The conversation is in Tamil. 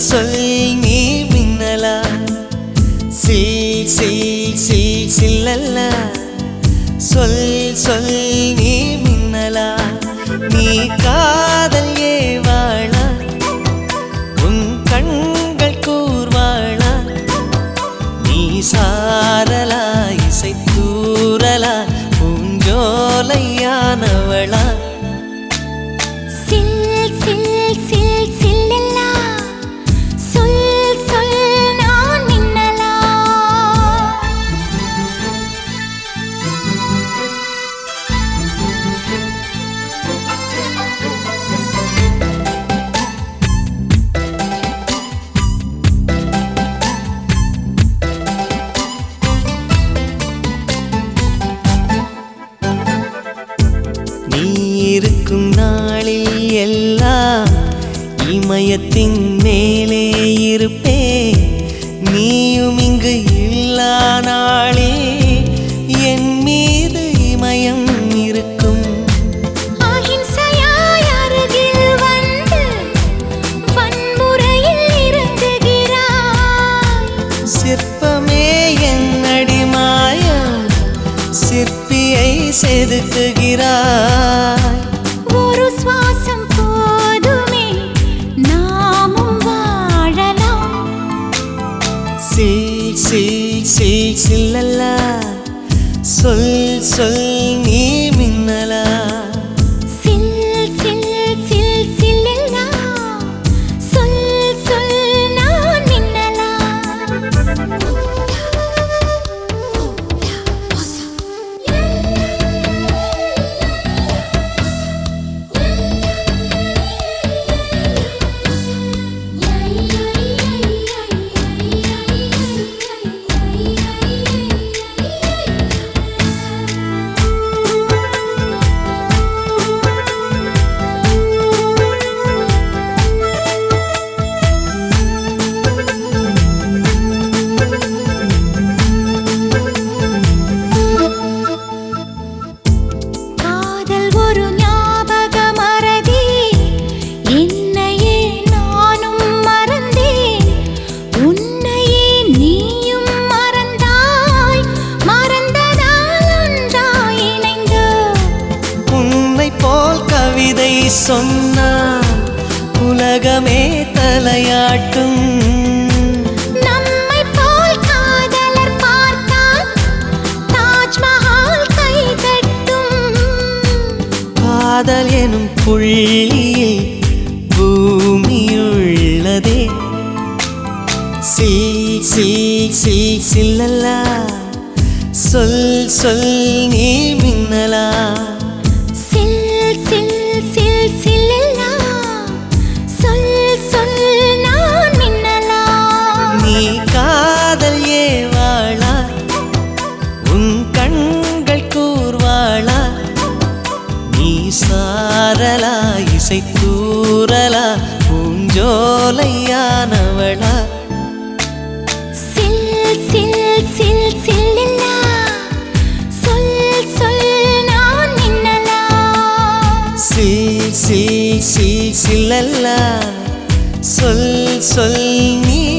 சொல் நீ மின்னலா சில் சில் சில் சில்லல்ல சொல் சொல் நீ மின்னலா நீ காதல் ஏவாளா உன் கண்கள் கூர்வாளா நீ சாரலா இசை தூரலா பூஞ்சோலையானவளா சில் சில் சில் சில்லல்லா சொல் சொல் நான் மின்னலா நீ இருக்கும் நாளில் எல்லாம் இமயத்தின் மேலே இருப்பே நீயும் இங்கு இல்லா நாளே என் மீது இமயம் இருக்கும் அகிம்சையாய் அருகில் வந்து வன்முறையில் இறங்குகிறாய் சிற்பமே என் அடிமாயம் சிற்பியை செதுக்குகிறாய் ஒரு சுவாசம் போதுமே நாமும் வாழலாம் சில் சில் சில் சில்லல்லா சொல் சொல் நீ மின்னலா சில் சில் சில் சில்லல்லா சொல் சொல் நான் மின்னலா காதல் ஒரு ஞாபக மறதி என்னையே நானும் மறந்தேன் உன்னையே நீயும் மறந்தாய் மறந்ததால் ஒன்றாய் இணைந்தோம் உன்னை போல் கவிதை சொன்னால் உலகமே தலையாட்டும் நம்மை போல் காதலர் பார்த்தால் தாஜ்மஹால் கைதட்டும் காதல் எனும் புள்ளியில் பூமியுள்ளதே சில் சில் சில் சில்லல்லா சொல் சொல் நீ மின்னலா சில் சில் சில் சில்லல்லா சொல் சொல் நான் மின்னலா நீ காதல் ஏவாளா உன் கண்கள் கூர்வாளா நீ சாரலா இசை தூரலா பூஞ்சோலையானவளா சில் சில் சில் சில்லல்லா சொல் சொல் நான் மின்னலா சில் சில் சில் சில்லல்லா சொல் சொல் நீ